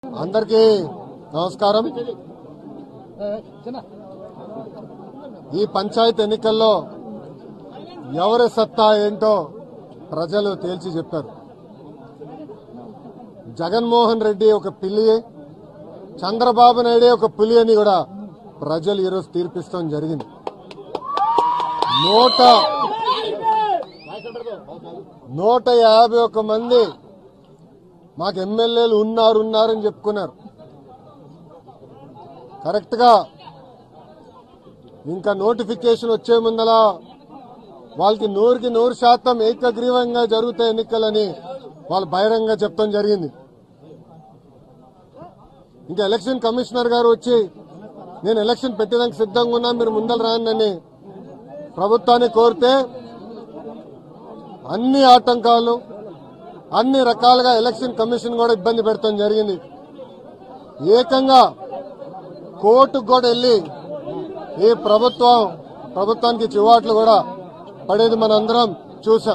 అందరికీ నమస్కారం ఈ పంచాయత్ ఎన్నికల్లో ఎవరి సత్తా ఏంటో ప్రజలు తేల్చి చెప్పారు జగన్మోహన్ రెడ్డి ఒక పిల్లి చంద్రబాబు నాయుడే ఒక పులి అని కూడా ప్రజలు ఈరోజు తీర్పిస్తాం జరిగింది నూట నూట యాభై ఒక్క మంది మాకు ఎమ్మెల్యేలు ఉన్నారు ఉన్నారని చెప్పుకున్నారు కరెక్ట్ గా ఇంకా నోటిఫికేషన్ వచ్చే ముందల వాళ్ళకి నూరుకి నూరు శాతం ఏకగ్రీవంగా జరుగుతాయి ఎన్నికలని వాళ్ళు బహిరంగ చెప్తాం జరిగింది ఇంకా ఎలక్షన్ కమిషనర్ గారు వచ్చి నేను ఎలక్షన్ పెట్టేదానికి సిద్ధంగా ఉన్నా మీరు ముందర రానని ప్రభుత్వాన్ని కోరితే అన్ని ఆటంకాలు అన్ని రకాలుగా ఎలక్షన్ కమిషన్ కూడా ఇబ్బంది పెడతాం జరిగింది ఏకంగా కోర్టుకు కూడా వెళ్లి ఈ ప్రభుత్వం ప్రభుత్వానికి చివాట్లు కూడా పడేది మనందరం చూసాం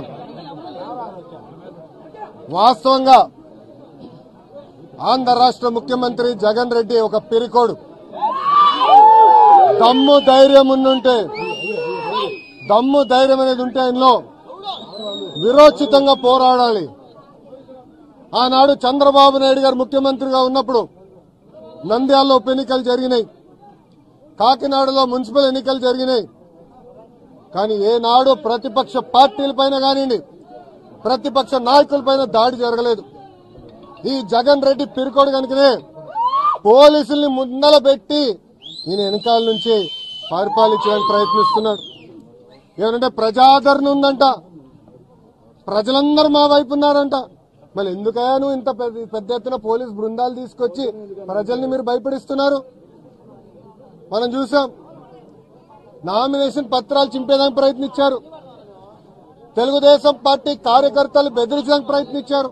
వాస్తవంగా ఆంధ్ర రాష్ట్ర ముఖ్యమంత్రి జగన్ రెడ్డి ఒక పిరికోడు దమ్ము ధైర్యం ఉండుంటే దమ్ము ధైర్యం అనేది ఉంటే ఆయనలో విరోచితంగా పోరాడాలి ఆనాడు చంద్రబాబు నాయుడు గారు ముఖ్యమంత్రిగా ఉన్నప్పుడు నంద్యాలలో ఉప ఎన్నికలు జరిగినాయి కాకినాడలో మున్సిపల్ ఎన్నికలు జరిగినాయి కానీ ఏనాడు ప్రతిపక్ష పార్టీలపైన కానివ్వండి ప్రతిపక్ష నాయకులపైన దాడి జరగలేదు ఈ జగన్ రెడ్డి పిరుకోడు కనుకనే పోలీసుల్ని ముందల పెట్టి ఈయన వెనకాల నుంచి పరిపాలించడానికి ప్రయత్నిస్తున్నాడు ఏమంటే ప్రజాదరణ ఉందంట ప్రజలందరూ మా వైపు ఉన్నారంట మరి ఎందుకయ్యా నువ్వు ఇంత పెద్ద పెద్ద ఎత్తున పోలీస్ బృందాలు తీసుకొచ్చి ప్రజల్ని మీరు భయపడిస్తున్నారు మనం చూసాం నామినేషన్ పత్రాలు చింపేదానికి ప్రయత్నించారు తెలుగుదేశం పార్టీ కార్యకర్తలు బెదిరించడానికి ప్రయత్నించారు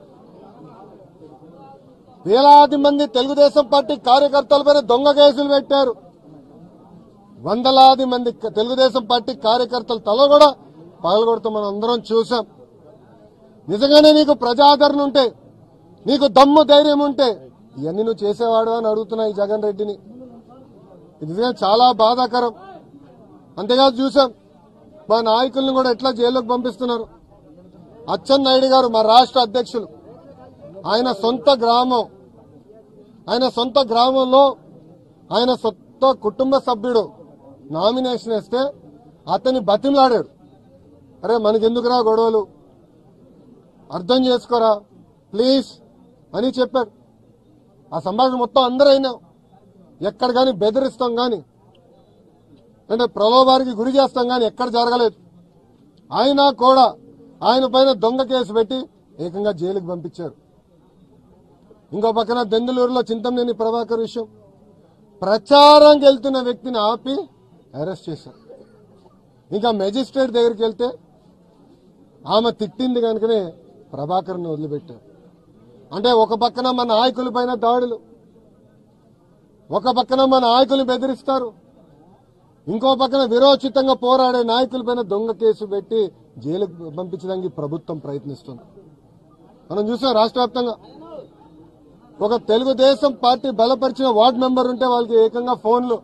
వేలాది మంది తెలుగుదేశం పార్టీ కార్యకర్తలపైన దొంగ కేసులు పెట్టారు వందలాది మంది క- తెలుగుదేశం పార్టీ కార్యకర్తల తల కూడా పగలగొడుతూ మనం అందరం చూసాం నిజంగానే నీకు ప్రజాదరణ ఉంటే నీకు దమ్ము ధైర్యం ఉంటే ఇవన్నీ నువ్వు చేసేవాడు అని అడుగుతున్నా ఈ జగన్ రెడ్డిని ఇది నిజంగా చాలా బాధాకరం అంతేకాదు చూసాం మా నాయకుల్ని కూడా ఎట్లా జైల్లోకి పంపిస్తున్నారు అచ్చెన్నాయుడు గారు మా రాష్ట్ర అధ్యక్షులు ఆయన సొంత గ్రామం ఆయన సొంత గ్రామంలో ఆయన సొంత కుటుంబ సభ్యుడు నామినేషన్ వేస్తే అతన్ని బతిమలాడాడు అరే మనకెందుకురా గొడవలు అర్థం చేసుకోరా ప్లీజ్ అని చెప్పాడు ఆ సంభాషణ మొత్తం అందరూ అయినా ఎక్కడ కానీ బెదిరిస్తాం కానీ అంటే ప్రలోభానికి గురి చేస్తాం కానీ ఎక్కడ జరగలేదు అయినా కూడా ఆయన పైన దొంగ కేసు పెట్టి ఏకంగా జైలుకి పంపించారు ఇంకో పక్కన దెందులూరులో చింతమనేని ప్రభాకర్ విషయం ప్రచారంకి వెళ్తున్న వ్యక్తిని ఆపి అరెస్ట్ చేశారు ఇంకా మెజిస్ట్రేట్ దగ్గరికి వెళ్తే ఆమె తిట్టింది కనుకనే ప్రభాకర్ని వదిలిపెట్టారు అంటే ఒక పక్కన మన నాయకుల పైన దాడులు ఒక పక్కన మన నాయకులు బెదిరిస్తారు ఇంకో పక్కన విరోచితంగా పోరాడే నాయకులపైన దొంగ కేసు పెట్టి జైలుకు పంపించడానికి ప్రభుత్వం ప్రయత్నిస్తుంది మనం చూసాం రాష్ట్ర వ్యాప్తంగా ఒక తెలుగుదేశం పార్టీ బలపరిచిన వార్డు మెంబర్ ఉంటే వాళ్ళకి ఏకంగా ఫోన్లు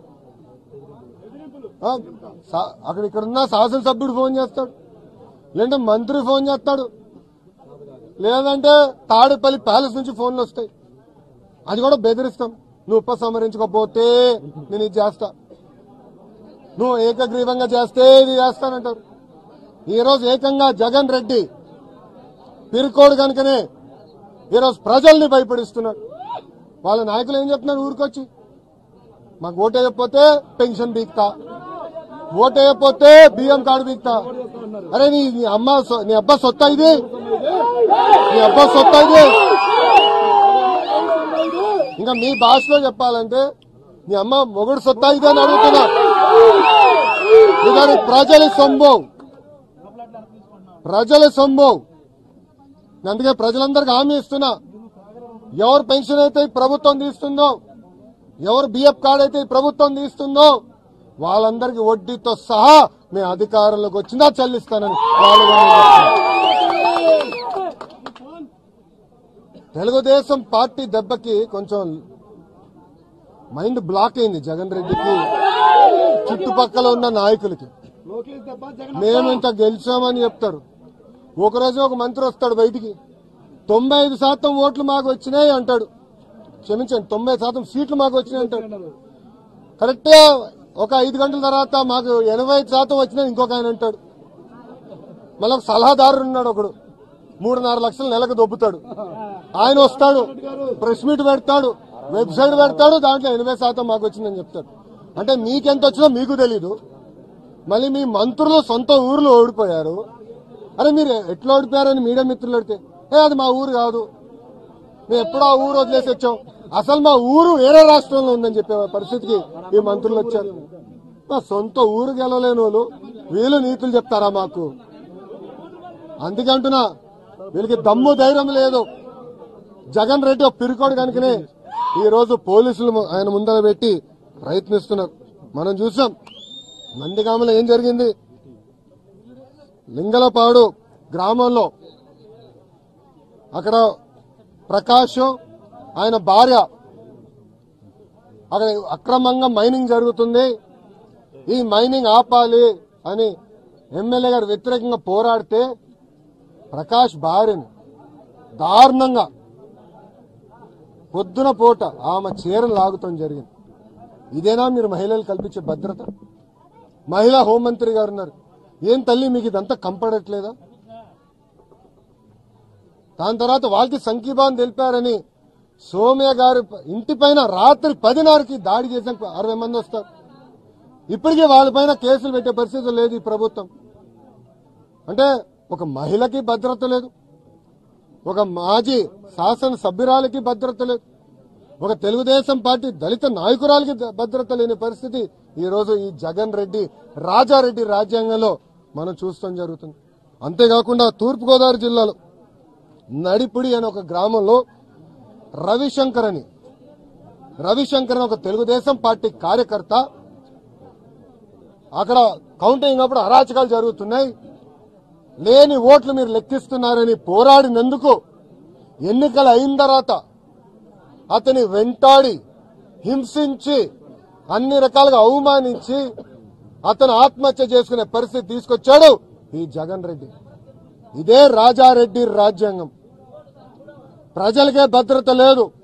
ఆ, సా- అక్కడ ఇక్కడ ఉన్న శాసనసభ్యుడు ఫోన్ చేస్తాడు లేదంటే మంత్రి ఫోన్ చేస్తాడు లేదంటే తాడేపల్లి ప్యాలెస్ నుంచి ఫోన్లు వస్తాయి అది కూడా బెదిరిస్తాం నువ్వు ఉపసంహరించకపోతే నేను ఇది చేస్తా నువ్వు ఏకగ్రీవంగా చేస్తే ఇది చేస్తానంటారు ఈ రోజు ఏకంగా జగన్ రెడ్డి పిరుకోడు కనుకనే ఈరోజు ప్రజల్ని భయపడిస్తున్నాడు వాళ్ళ నాయకులు ఏం చెప్తున్నారు ఊరికొచ్చి మాకు ఓటేయకపోతే పెన్షన్ బీక్తా ఓటేయకపోతే బియ్యం కార్డు బీక్తా అరే నీ నీ అమ్మ సొ- నీ అబ్బా సొత్తా ఇది నీ అబ్బా సొత్తా ఇది ఇంకా మీ భాషలో చెప్పాలంటే నీ అమ్మ మొగుడు సొత్తా ఇది అని అడుగుతున్నా ఇదని ప్రజల సొమ్ము ప్రజల సొమ్ము అందుకే ప్రజలందరికీ హామీ ఇస్తున్నా ఎవరు పెన్షన్ అయితే ఈ ప్రభుత్వం తీస్తుందో ఎవరు బిఎఫ్ కార్డు అయితే ఈ ప్రభుత్వం తీస్తుందో వాళ్ళందరికీ వడ్డీతో సహా మేము అధికారంలోకి వచ్చిందా చెల్లిస్తానని వాళ్ళు కూడా చెప్తున్నారు. తెలుగుదేశం పార్టీ దెబ్బకి కొంచెం మైండ్ బ్లాక్ అయింది జగన్ రెడ్డికి చుట్టుపక్కల ఉన్న నాయకులకి లోకేష్ దెబ్బ జగన్ మేము ఇంత గెలిచామని చెప్తారు ఒకరోజు ఒక మంత్రి వస్తాడు బయటికి తొంభై ఐదు శాతం ఓట్లు మాకు వచ్చినాయి అంటాడు క్షమించండి తొంభై శాతం సీట్లు మాకు వచ్చినాయి అంటాడు అన్నారు. కరెక్ట్ గా ఒక ఐదు గంటల తర్వాత మాకు ఎనభై ఐదు శాతం వచ్చినాయి ఇంకొక ఆయన అంటాడు మళ్ళీ ఒక సలహాదారు ఉన్నాడు ఒకడు మూడున్నర లక్షలు నెలకు దొబ్బుతాడు ఆయన వస్తాడు ప్రెస్ మీట్ పెడతాడు వెబ్సైట్ పెడతాడు దాంట్లో ఎనభై శాతం మాకు వచ్చిందని చెప్తాడు అంటే మీకెంత వచ్చినా మీకు తెలీదు మళ్ళీ మీ మంత్రులు సొంత ఊర్లో ఓడిపోయారు అరే మీరు ఎట్లా ఓడిపోయారని మీడియా మిత్రులు అడితే ఏ అది మా ఊరు కాదు మేము ఎప్పుడో ఆ ఊరు వదిలేసి వచ్చాం అసలు మా ఊరు వేరే రాష్ట్రంలో ఉందని చెప్పే పరిస్థితికి ఈ మంత్రులు వచ్చారు మా సొంత ఊరు గెలవలేని వాళ్ళు వీళ్ళు నీతులు చెప్తారా మాకు అందుకే అంటున్నా వీళ్ళకి దమ్ము ధైర్యం లేదు జగన్ రెడ్డి ఒక పిరికోడు కనుకనే ఈ రోజు పోలీసులు ఆయన ముందర పెట్టి ప్రయత్నిస్తున్నారు మనం చూసాం నందిగామలో ఏం జరిగింది లింగలపాడు గ్రామంలో అక్కడ ప్రకాష్ ఆయన భార్య అక్కడ అక్రమంగా మైనింగ్ జరుగుతుంది ఈ మైనింగ్ ఆపాలి అని ఎమ్మెల్యే గారు వ్యతిరేకంగా పోరాడితే ప్రకాష్ భార్యని దారుణంగా పొద్దున పూట ఆమె చీరను లాగుతాం జరిగింది ఇదేనా మీరు మహిళలు కల్పించే భద్రత మహిళా హోంమంత్రి గారు ఉన్నారు ఏం తల్లి మీకు ఇదంతా కంపడట్లేదా దాని తర్వాత వాళ్ళకి సంఖ్యభావం తెలిపారని సోమ్య గారి ఇంటి పైన రాత్రి పదిన్నరకి దాడి చేసిన అరవై మంది వస్తారు ఇప్పటికీ వాళ్ళపైన కేసులు పెట్టే పరిస్థితి లేదు ఈ ప్రభుత్వం అంటే ఒక మహిళకి భద్రత లేదు ఒక మాజీ శాసన సభ్యురాలకి భద్రత లేదు ఒక తెలుగుదేశం పార్టీ దళిత నాయకురాలకి ద- భద్రత లేని పరిస్థితి ఈ రోజు ఈ జగన్ రెడ్డి రాజారెడ్డి రాజ్యాంగంలో మనం చూస్తాం జరుగుతుంది అంతేకాకుండా తూర్పుగోదావరి జిల్లాలో నడిపుడి అనే ఒక గ్రామంలో రవిశంకర్ అని రవిశంకర్ అని ఒక తెలుగుదేశం పార్టీ కార్యకర్త అక్కడ కౌంటింగ్ అప్పుడు అరాచకాలు జరుగుతున్నాయి లేని ఓట్లు మీరు లెక్కిస్తున్నారని పోరాడినందుకు ఎన్నికలు అయిన తర్వాత అతని వెంటాడి హింసించి అన్ని రకాలుగా అవమానించి అతను ఆత్మహత్య చేసుకునే పరిస్థితి తీసుకొచ్చాడు ఈ జగన్ రెడ్డి ఇదే రాజారెడ్డి రాజ్యాంగం ప్రజలకే భద్రత లేదు